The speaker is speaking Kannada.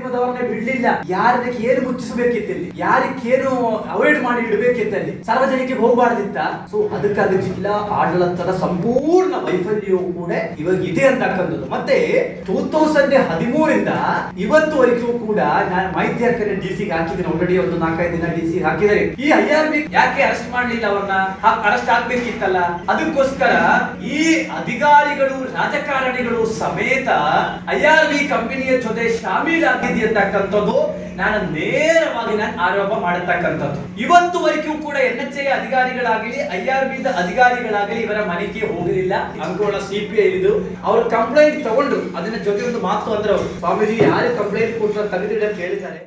ಆಡಳಿತದವರನ್ನೇ ಬಿಡ್ಲಿಲ್ಲ ಯಾರದಕ್ಕೆ ಏನು ಮುಚ್ಚಿಸಬೇಕಿತ್ತಲ್ಲಿ ಯಾರಿಗೇನು ಅವಾಯ್ಡ್ ಮಾಡಿ ಇಡಬೇಕಿತ್ತಲ್ಲಿ ಸಾರ್ವಜನಿಕರಿಗೆ ಹೋಗಬಾರ್ದಿತ್ತ ಸೊ ಅದಕ್ಕಾಗಿ ಜಿಲ್ಲಾ ಆಡಳಿತದ ಸಂಪೂರ್ಣ ವೈಫಲ್ಯವು ಕೂಡ ಇವಾಗ ಇದೆ ಅಂತಕ್ಕಂಥದ್ದು ಮತ್ತೆ ಟೂ ತೌಸಂಡ್ ಹದಿಮೂರಿಂದ ಇವತ್ತುವರೆಗೂ ಕೂಡ ನಾನು ಮಾಹಿತಿ ಹಾಕಿದ್ರೆ ಡಿ ಸಿ ಹಾಕಿದ್ದೀನಿ ಆಲ್ರೆಡಿ ಒಂದು ನಾಲ್ಕೈದು ದಿನ ಡಿ ಸಿ ಹಾಕಿದ್ದಾರೆ ಈ ಐ ಆರ್ ಬಿ ಯಾಕೆ ಅರೆಸ್ಟ್ ಮಾಡ್ಲಿಲ್ಲ ಅವ್ರನ್ನ ಅರೆಸ್ಟ್ ಆಗ್ಬೇಕಿತ್ತಲ್ಲ ಅದಕ್ಕೋಸ್ಕರ ಈ ಅಧಿಕಾರಿಗಳು ರಾಜಕಾರಣಿಗಳು ಸಮೇತ ಐ ಆರ್ ಬಿ ಕಂಪನಿಯ ಜೊತೆ ಶಾಮೀಲಾಗಿದೆ ಅಂತಕ್ಕಂಥದ್ದು ನಾನು ನೇರವಾಗಿ ನಾನು ಆರೋಪ ಮಾಡತಕ್ಕಂಥದ್ದು ಇವತ್ತುವರೆಗೂ ಕೂಡ ಎನ್ ಎಚ್ ಐ ಅಧಿಕಾರಿಗಳಾಗಲಿ ಐ ಆರ್ ಬಿ ಅಧಿಕಾರಿಗಳಾಗಲಿ ಇವರ ಮನೆಗೆ ಹೋಗಲಿಲ್ಲ ಅಂಕೋಳ ಸಿ ಪಿ ಐ ಇದು ಅವ್ರು ಕಂಪ್ಲೇಂಟ್ ತಗೊಂಡು ಅದನ್ನ ಜೊತೆ ಒಂದು ಮಾತು ಅಂದ್ರೆ ಅವರು ಸ್ವಾಮೀಜಿ ಯಾರು ಕಂಪ್ಲೇಂಟ್ ಕೊಟ್ಟರು ತೆಗೆದಿಡ ಅಂತ ಹೇಳಿದ್ದಾರೆ